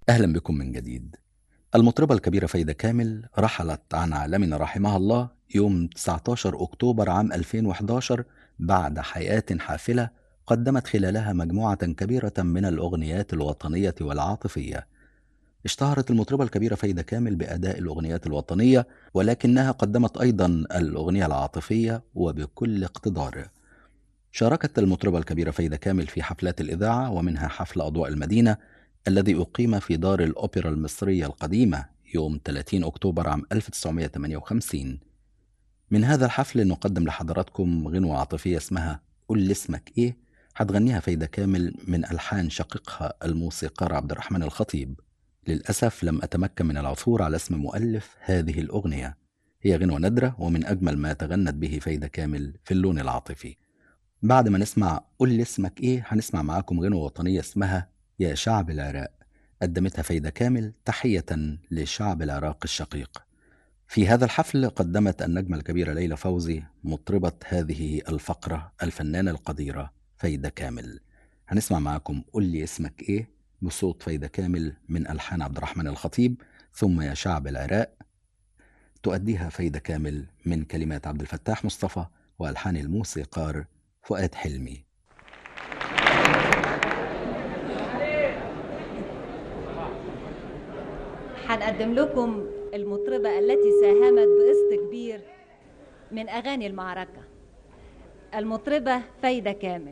أهلا بكم من جديد المطربة الكبيرة فايدة كامل رحلت عن عالمنا رحمها الله يوم 19 أكتوبر عام 2011 بعد حياة حافلة قدمت خلالها مجموعة كبيرة من الأغنيات الوطنية والعاطفية اشتهرت المطربة الكبيرة فايدة كامل بأداء الأغنيات الوطنية ولكنها قدمت أيضا الأغنية العاطفية وبكل اقتدار شاركت المطربة الكبيرة فايدة كامل في حفلات الإذاعة ومنها حفل أضواء المدينة الذي أقيم في دار الأوبرا المصرية القديمة يوم 30 أكتوبر عام 1958 من هذا الحفل نقدم لحضراتكم غنوة عاطفية اسمها قل لي اسمك إيه هتغنيها فايدة كامل من ألحان شقيقها الموسيقار عبد الرحمن الخطيب للأسف لم أتمكن من العثور على اسم مؤلف هذه الأغنية هي غنوة نادرة ومن أجمل ما تغنت به فايدة كامل في اللون العاطفي بعد ما نسمع قل لي اسمك إيه هنسمع معاكم غنوة وطنية اسمها يا شعب العراق قدمتها فايدة كامل تحية لشعب العراق الشقيق في هذا الحفل قدمت النجمة الكبيرة ليلى فوزي مطربة هذه الفقرة الفنانة القديرة فايدة كامل هنسمع معاكم قل لي اسمك ايه بصوت فايدة كامل من ألحان عبد الرحمن الخطيب ثم يا شعب العراق تؤديها فايدة كامل من كلمات عبد الفتاح مصطفى وألحان الموسيقار فؤاد حلمي هنقدم لكم المطربة التي ساهمت بقسط كبير من أغاني المعركة المطربة فايدة كامل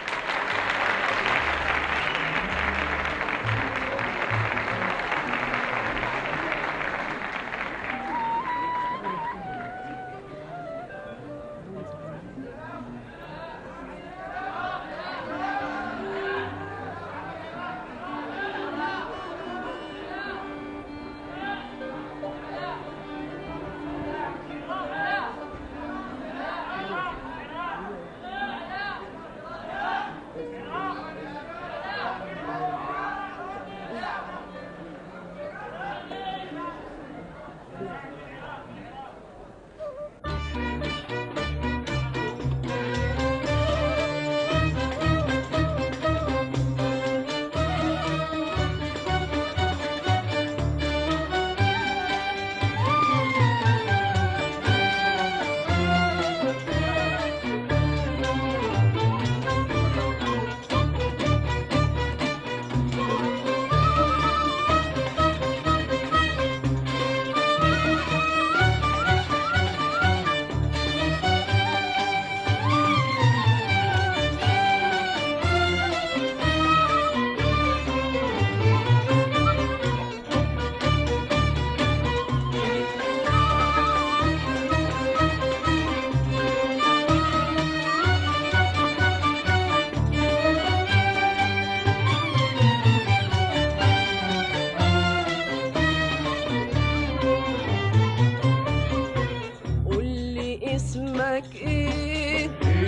قول لي اسمك ايه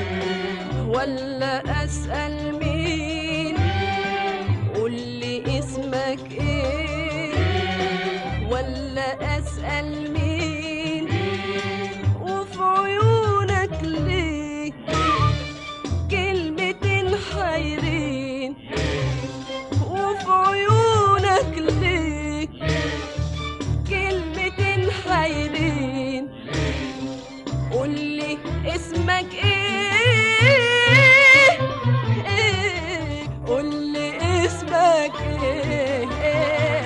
ولا اسال مين قول لي اسمك ايه ولا اسال مين وفي عيونك ليه كلمتين حايرين وفي عيونك ليه كلمتين حايرين قولي اسمك ايه ايه قولي اسمك ايه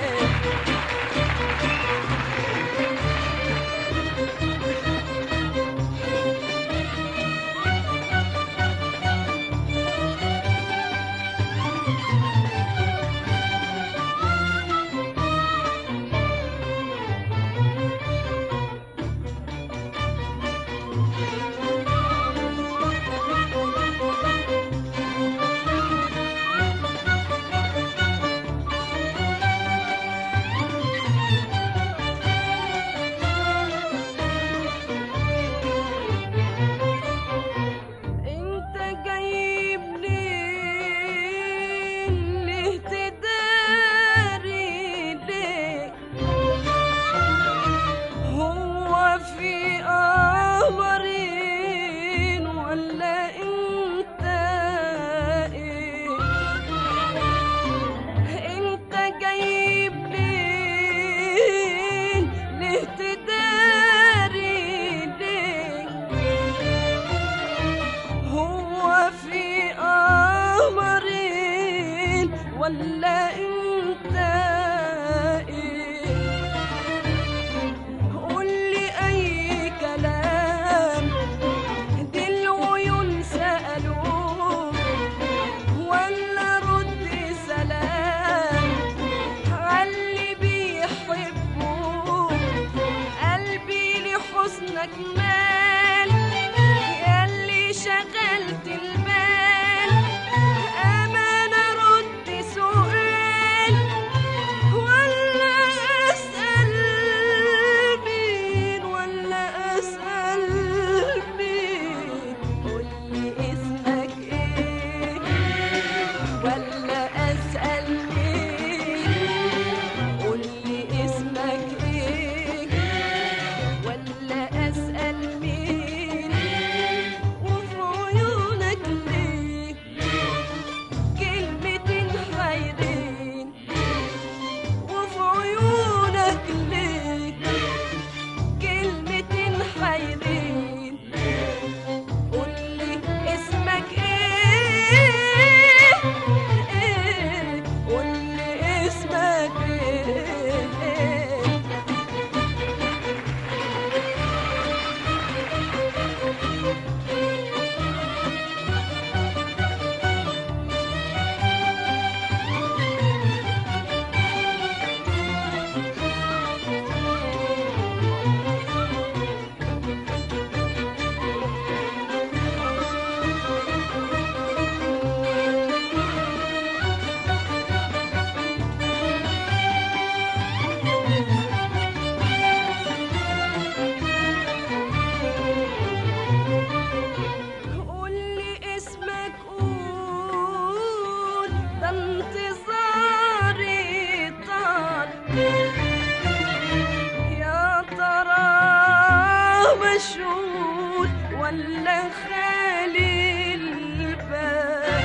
مشغول ولا خالي البال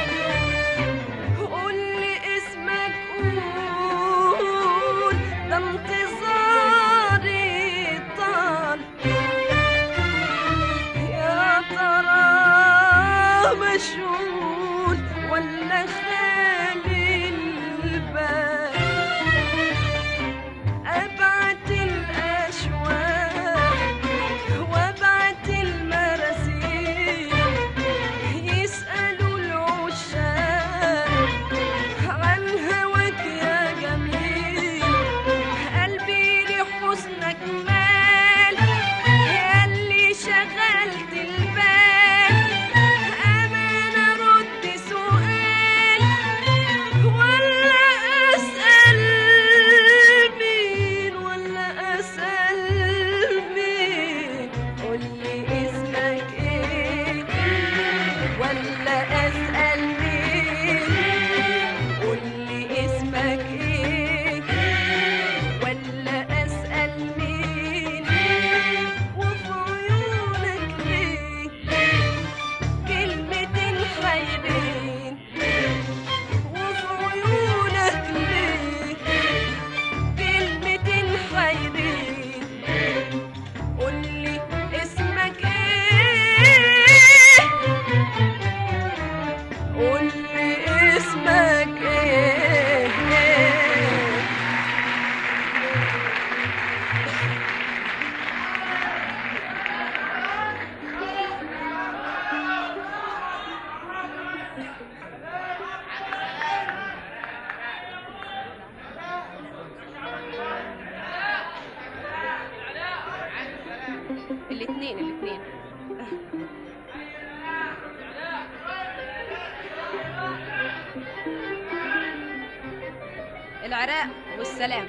قول لي اسمك قول ده انتظاري طال يا ترى مشغول ولا خالي البال أبعت الأشواق وأبعت المراسيل يسألوا العشاق عن هواك يا جميل قلبي لحسنك مال ياللي شغلت البال أمانة رد سؤال ولا أسأل مين ولا أسأل مين قولي اسمك إيه ولا أسأل مين قولي اسمك إيه ولا أسأل مين وفي عيونك ليه كلمتين حيرين وفي عيونك ليه كلمتين حيرين قولي اسمك ايه قولي اسمك ايه الاثنين الاثنين العراق والسلام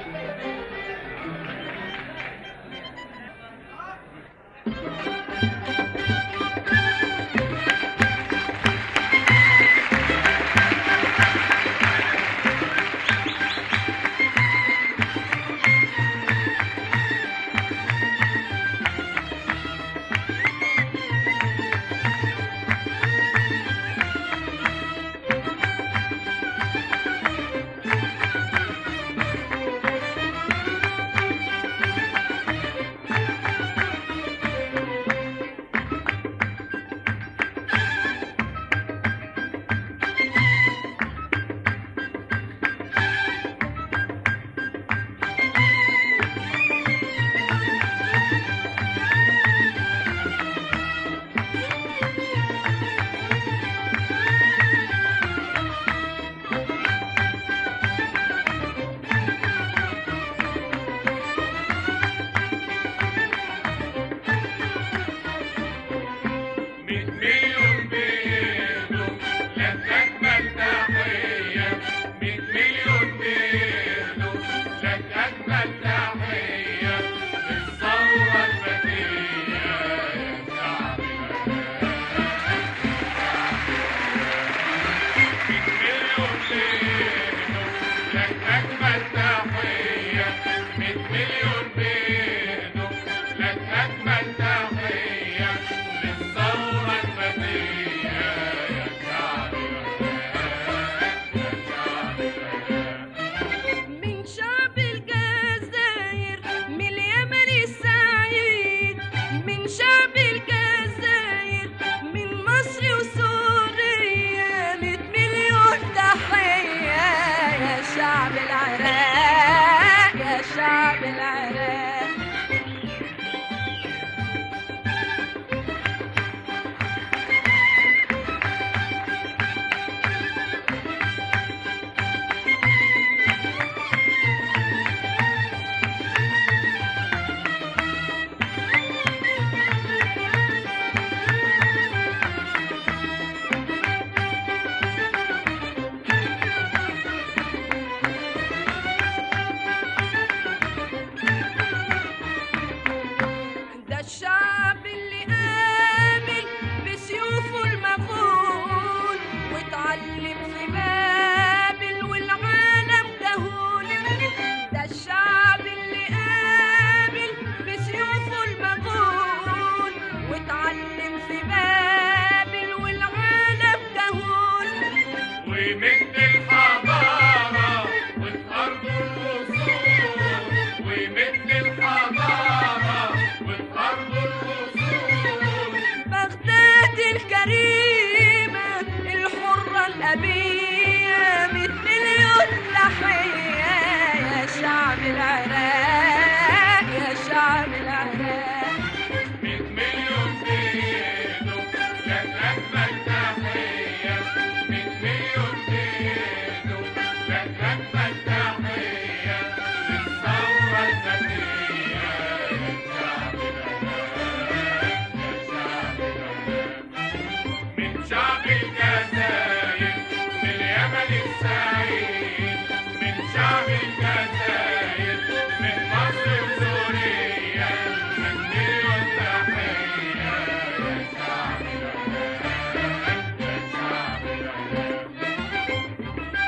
الكريمة الحرة الأبية مية مليون تحية يا شعب العراق يا شعب العراق مية مليون بيدو لك أجمل تحية مية مليون بيدو لك أجمل تحية للثورة الذاتية يا شعب العراق يا شعب العراق من شعب الجزائر من اليمن السعيد من شعب الجزائر من مصر وسوريا من مليون تحية يا شعب العراق يا شعب العراق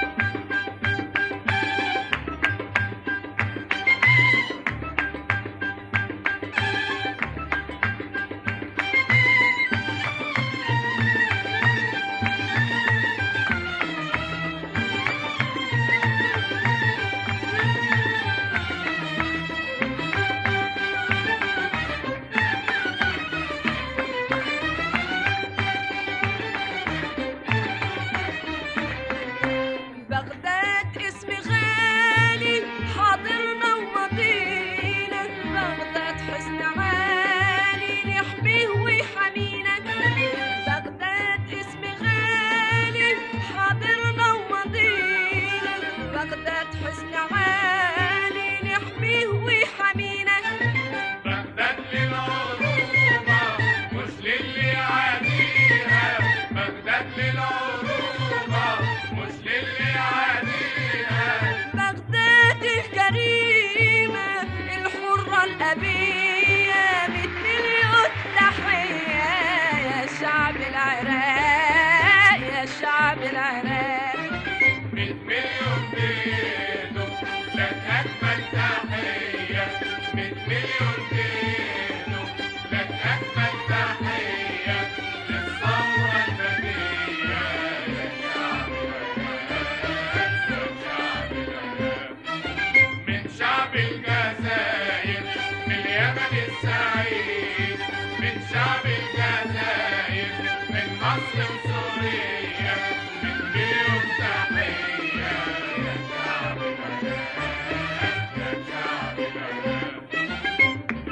بغداد اسم غالي حاضرنا وماضينا بغداد حسن عالي نحميه ويحمينا بغداد اسم غالي حاضرنا وماضينا بغداد حسن عالي نحميه ويحمينا بغداد للعروبة مش للي يعاديها بغداد للعروبة مش للي يعاديها بغداد الكريمة الحرة الأبية مية مليون تحية يا شعب العراق يا شعب العراق مية مليون بيدو لك أجمل تحية مية مليون بيدو لك أجمل تحية للثورة الذاتية يا شعب العراق يا شعب العراق من شعب الجزائر من اليمن السعيد من شعب الجزائر من مصر وسوريا من مليون تحية يا شعب العراق يا شعب العراق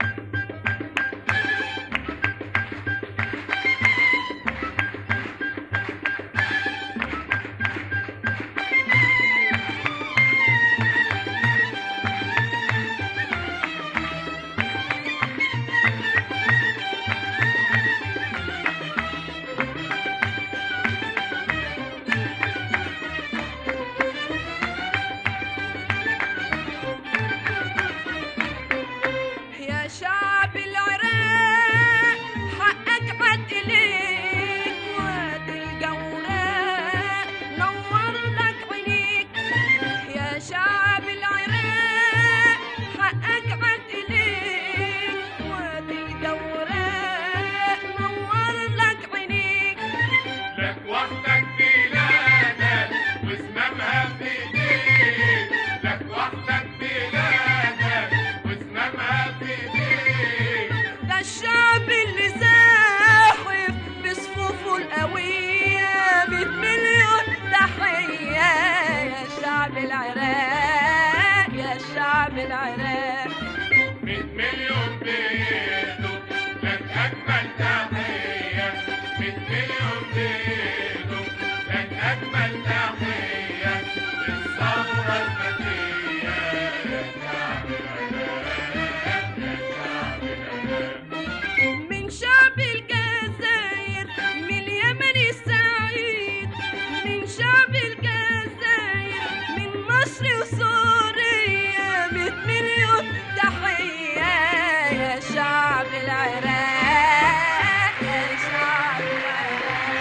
يا شعب العراق حقك عد إليك وادي الجوراء نور لك عينيك يا شعب العراق حقك عد إليك وادي الجوراء نور لك عينيك لك وحدك بلادك وزمامها في ايديك لك وحدك بلادك وزمامها في ايديك ده الشعب اللي زاحف بصفوفه القوية مية مليون تحية يا شعب العراق يا شعب العراق مية مليون بيدو لك أجمل تحية مية مليون بيدو لك أجمل تحية للثورة الذاتية يا شعب العراق يا شعب العراق من شعب الجزائر من اليمن السعيد من شعب الجزائر من مصر وسوريا مية مليون تحية يا شعب العراق يا شعب العراق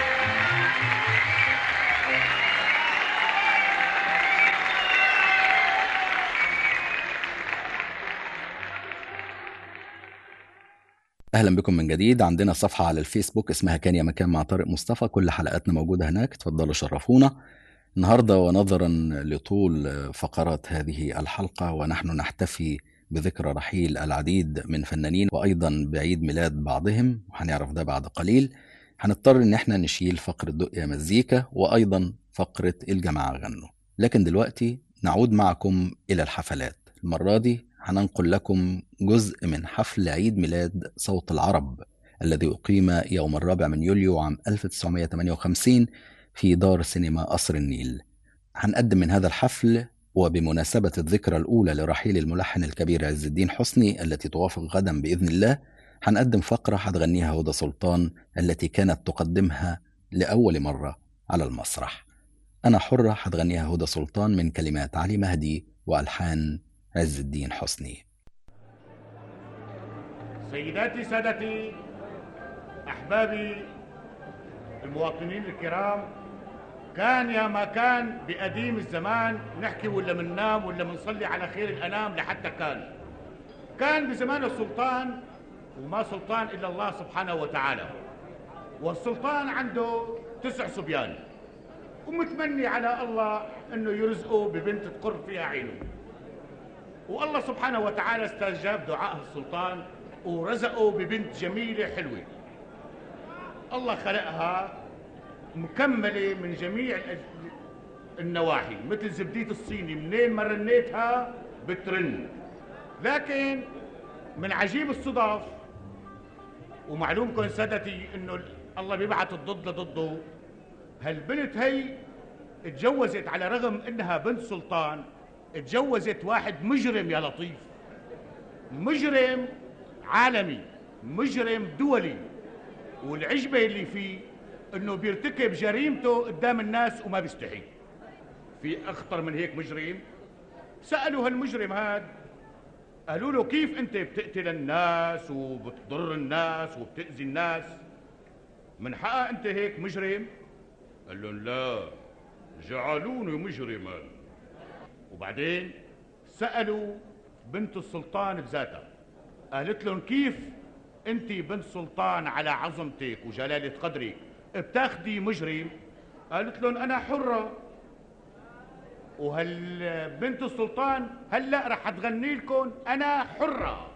اهلا بكم من جديد عندنا صفحه على الفيسبوك اسمها كان يا مكان مع طارق مصطفى كل حلقاتنا موجوده هناك اتفضلوا شرفونا النهارده ونظرا لطول فقرات هذه الحلقه ونحن نحتفي بذكرى رحيل العديد من فنانين وايضا بعيد ميلاد بعضهم وهنعرف ده بعد قليل هنضطر إن احنا نشيل فقرة دق يا مزيكا وأيضا فقرة الجماعة غنوا لكن دلوقتي نعود معكم إلى الحفلات المرة دي هننقل لكم جزء من حفل عيد ميلاد صوت العرب الذي أقيم يوم الرابع من يوليو عام 1958 في دار سينما قصر النيل هنقدم من هذا الحفل وبمناسبة الذكرى الأولى لرحيل الملحن الكبير عز الدين حسني التي توافق غدا بإذن الله هنقدم فقرة هتغنيها هدى سلطان التي كانت تقدمها لأول مرة على المسرح أنا حرة هتغنيها هدى سلطان من كلمات علي مهدي وألحان عز الدين حسني سيداتي سادتي احبابي المواطنين الكرام كان يا ما كان بقديم الزمان نحكي ولا مننام ولا منصلي على خير الانام لحتى كان كان بزمان السلطان وما سلطان الا الله سبحانه وتعالى والسلطان عنده تسع صبيان ومتمني على الله انه يرزقه ببنت تقر فيها عينه والله سبحانه وتعالى استجاب دعاء السلطان ورزقه ببنت جميلة حلوة الله خلقها مكملة من جميع الأج- النواحي مثل زبدية الصيني منين ما رنيتها بترن لكن من عجيب الصدف ومعلومكم سادتي انه الله بيبعث الضد لضده هالبنت هي اتجوزت على رغم انها بنت سلطان اتجوزت واحد مجرم يا لطيف مجرم عالمي مجرم دولي والعجبة اللي فيه انه بيرتكب جريمته قدام الناس وما بيستحي في اخطر من هيك مجرم سألوا هالمجرم هاد قالوا له كيف انت بتقتل الناس وبتضر الناس وبتأذي الناس من حقها انت هيك مجرم قال لهم لا جعلوني مجرما وبعدين سألوا بنت السلطان بذاتها قالت لهم كيف انت بنت سلطان على عظمتك وجلالة قدرك بتاخدي مجرم قالت لهم انا حرة وهال بنت السلطان هلا رح تغني لكم انا حرة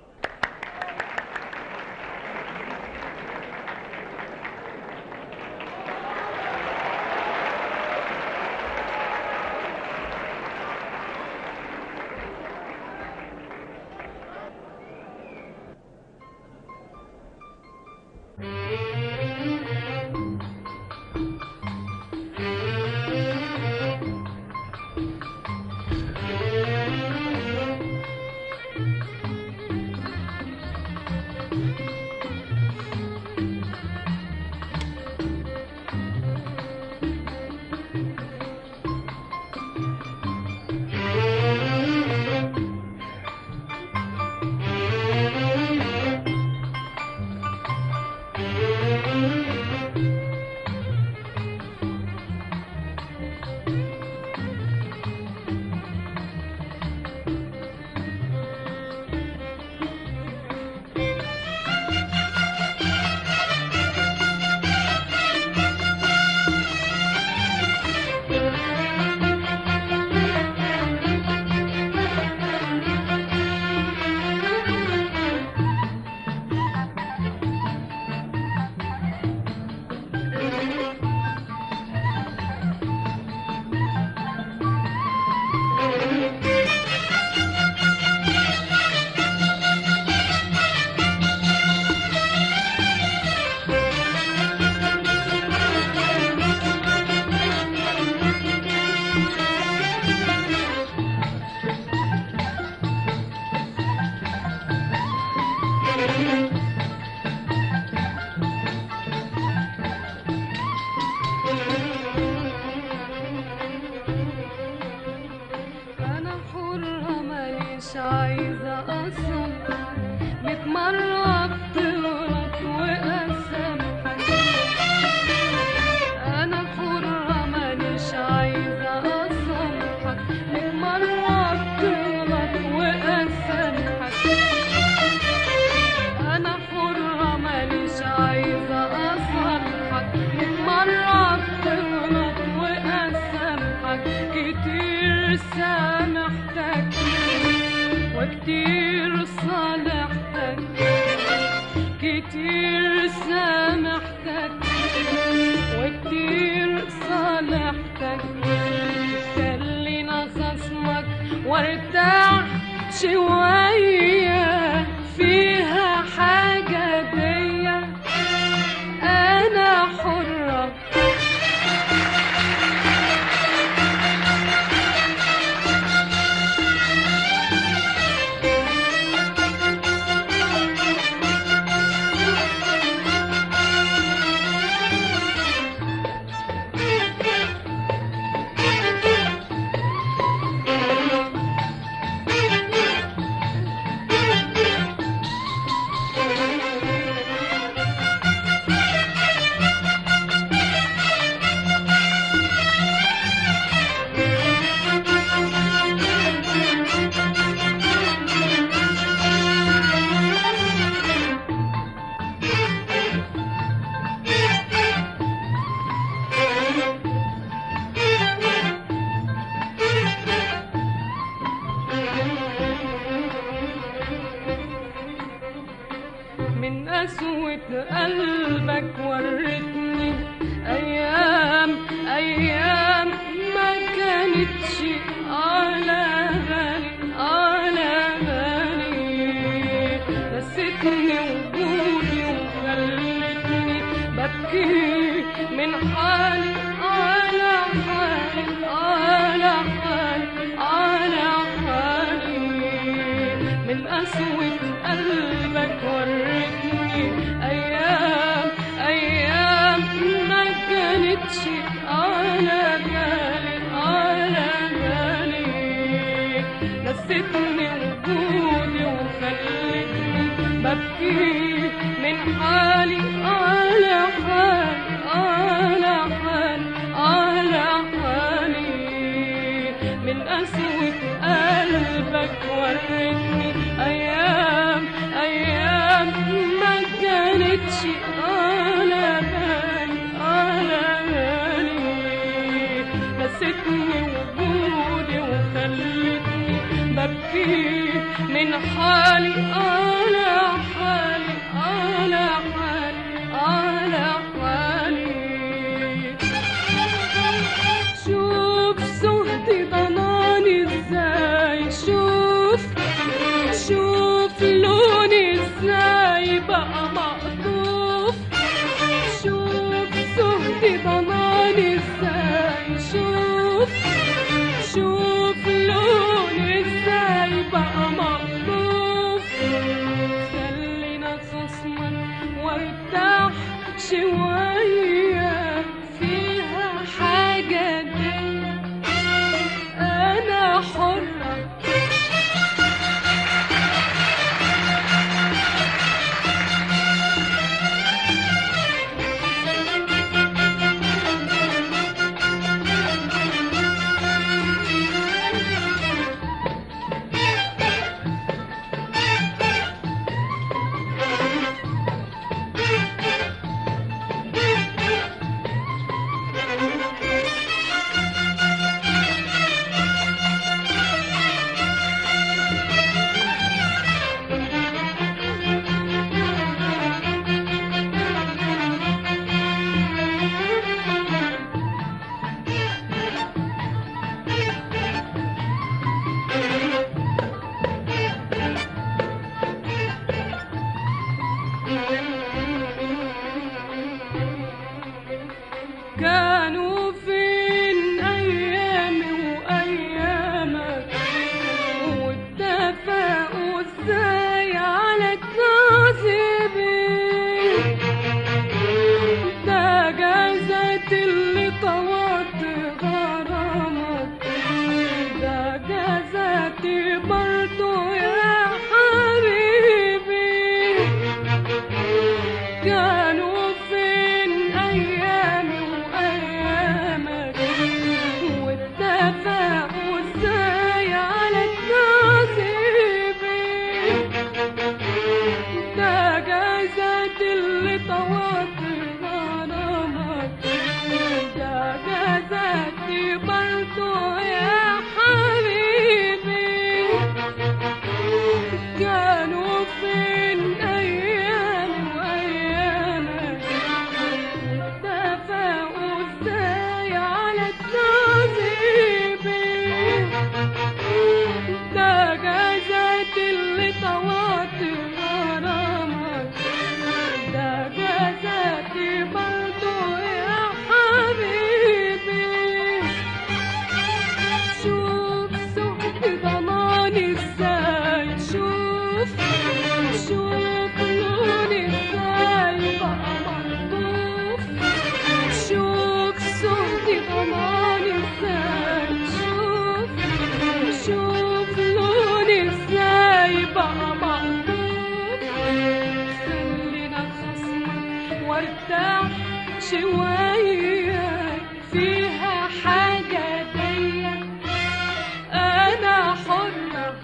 أنا حرة ماليش عايزة أصلا ميت مرة بتغلط وأسامحك أنا حرة ماليش عايزة أصلحك ميت مرة بتغلط وأسامحك أنا حرة ماليش عايزة أصلحك ميت مرة بتغلط وأسامحك كتير سامحتك وكتير صالحتك كتير سامحتك وكتير صالحتك خلينا خصمك وارتاح شوية فيها حاجة بيا أنا حرة من قسوة قلبك ورتني أيام أيام ما كانتش على بالي على بالي نسيتني وجودي وخلتني ببكي من حالي على حالي على حالي على حالي من قسوة قلبك ورتني أيام أيام ما كانتش على بالي على بالي نسيتني وجودي وخلتني ببكي من حالي على حالي على حالي على حالي من قسوة قلبك ورتني أيام أيام ما كانتش على بالي على بالي نسيتني وجودي وخلتني ببكي من حالي على حالي على حالي على حالي شوف سهدي ضناني ازاي شوف شوف لوني ازاي بقى مقطوف شوف سهدي ضناني ازاي شوف شوف لوني ازاي بقى مقطوف خلينا خصما طوعت غرامك ده جزاتي برضو يا حبيبي شوف سهد ضماني ازاي شوف شوف لوني ازاي بقى ملطوف شوف سهد ضماني ازاي شوف شوف لوني ازاي بقى ملطوف خلينا خصمك وارتاح شوية فيها حاجة ضيق أنا حرة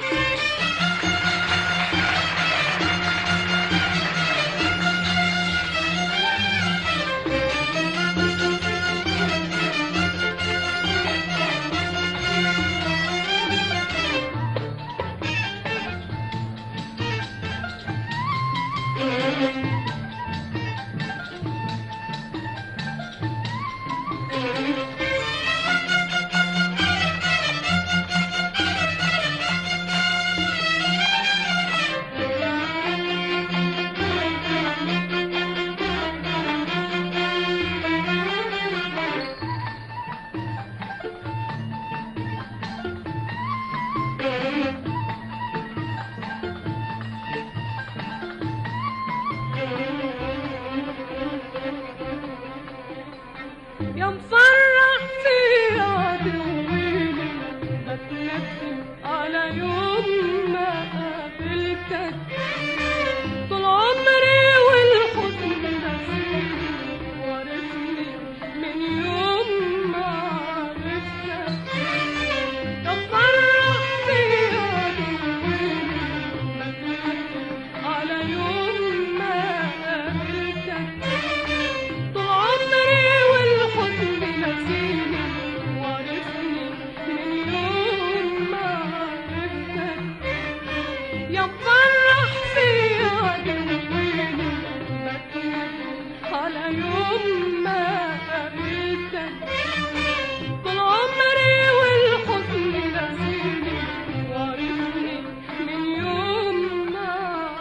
يا مفرح في عدويني بتندم على يوم ما قابلتك طول عمري والحزن نسيني وارثني من يوم ما عرفتك يا مفرح في عدويني بتندم على يوم ما قابلتك طول عمري والحزن نسيني وارثني من يوم ما عرفتك يا مفرح في عدويني بتندم على يوم ما قابلتك طول عمري والحزن نسيني وارثني من يوم ما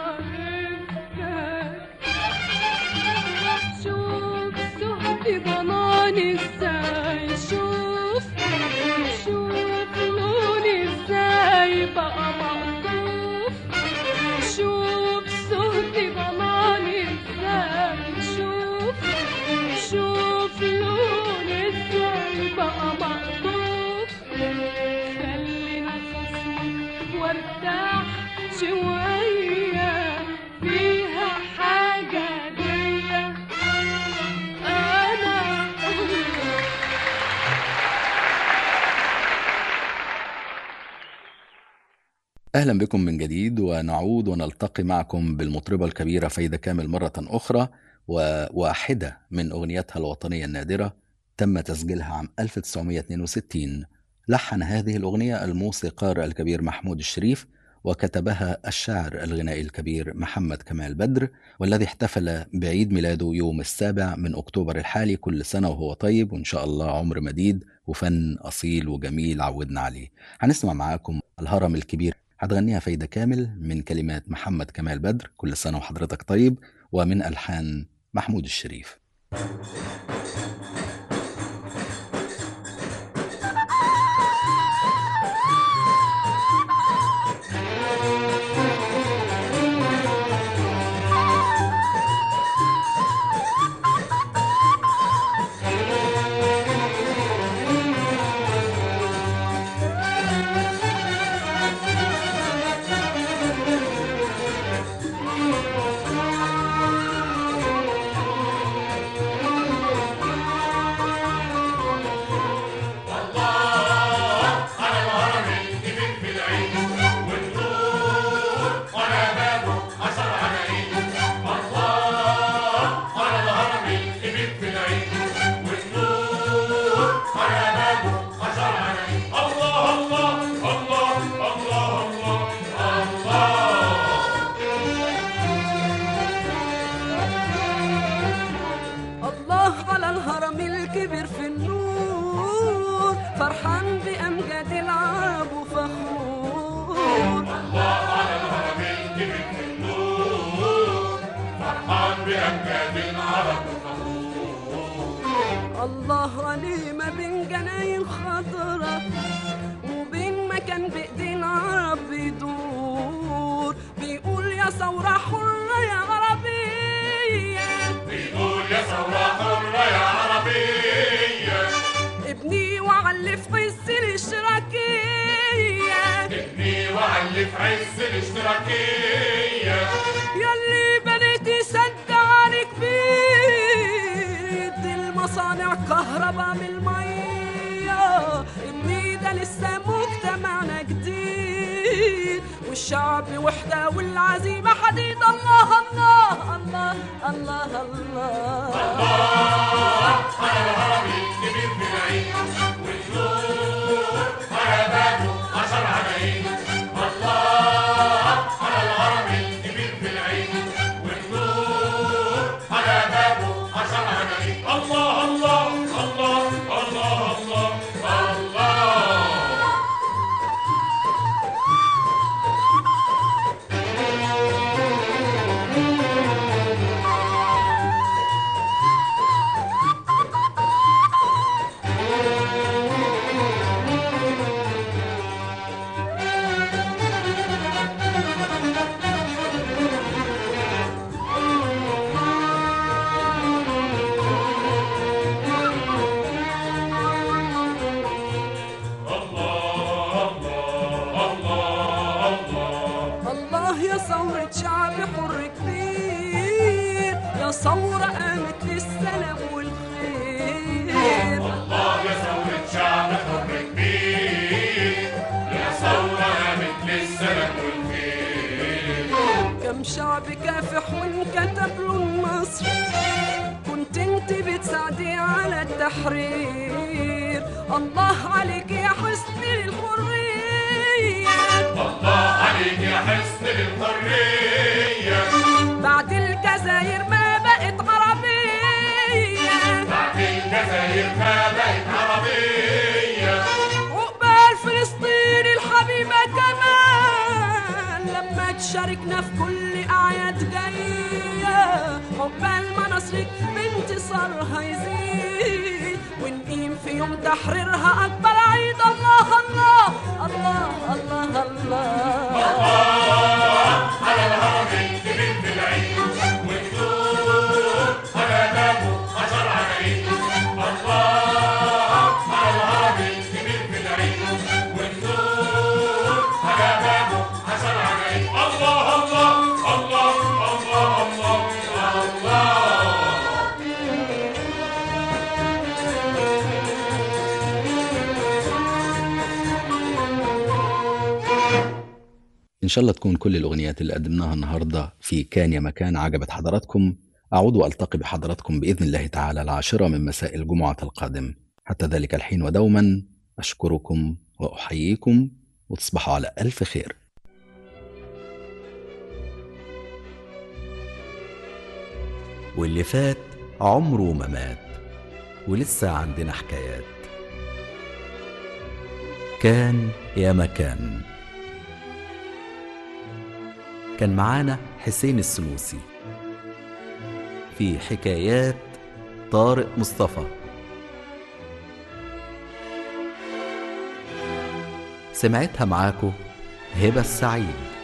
عرفتك شوف سهدي ضناني ازاي شوف شوف لوني ازاي بقى مقطوف شوف سهدي ضناني ازاي شوف شوف لوني ازاي بقى مقطوف خلينا خصمك وارتاح شوية فيها حاجة ليا أنا أهلا بكم من جديد ونعود ونلتقي معكم بالمطربة الكبيرة فايدة كامل مرة أخرى وواحدة من أغنياتها الوطنية النادرة تم تسجيلها عام 1962 لحن هذه الأغنية الموسيقار الكبير محمود الشريف وكتبها الشاعر الغنائي الكبير محمد كمال بدر والذي احتفل بعيد ميلاده يوم السابع من أكتوبر الحالي كل سنة وهو طيب وإن شاء الله عمر مديد وفن أصيل وجميل عودنا عليه هنسمع معاكم الهرم الكبير هتغنيها فايدة كامل من كلمات محمد كمال بدر كل سنة وحضرتك طيب ومن ألحان محمود الشريف شوف اللي في عز الاشتراكية يلي بنيتي سد على كبير دي المصانع كهرباء من المية النيدة لسه مجتمعنا جديد والشعب وحدة والعزيمة حديد الله الله الله الله الله, على الهرم الكبير في العين والنور على بابه عشر عنايين الله على الهرم الكبير في العين والنور على بابه عشر عنايين الله الله الله الله الله الله الله يا ثورة شعب حر كبير يا ثورة قامت للسلام والخير الله يا ثورة شعب حر كبير يا ثورة قامت للسلام والخير كم شعب كافح وانكتب له النصر كنت انت بتساعدي على التحرير الله عليك يا حسن الحرية الله عليك يا حسن الحرية بعد الجزائر ما بقت عربية بعد الجزائر ما بقت عربية عقبال فلسطين الحبيبة كمان لما تشاركنا في كل أعياد جاية عقبال ما نصرك بانتصارها يزيد ونقيم في يوم تحريرها أكبر عيد الله الله الله الله الله على الهرم الكبير في العين والنور على بابه عشر عنايين الله على الهرم الكبير في العين والنور على بابه عشر عنايين الله الله الله الله الله الله إن شاء الله تكون كل الأغنيات اللي قدمناها النهاردة في كان يا مكان عجبت حضراتكم أعود وألتقي بحضراتكم بإذن الله تعالى العاشرة من مساء الجمعة القادم حتى ذلك الحين ودوما أشكركم وأحييكم وتصبحوا على ألف خير واللي فات عمره ما مات ولسه عندنا حكايات كان يا مكان كان معانا حسين السنوسي في حكايات طارق مصطفى سمعتها معاكو هبة السعيد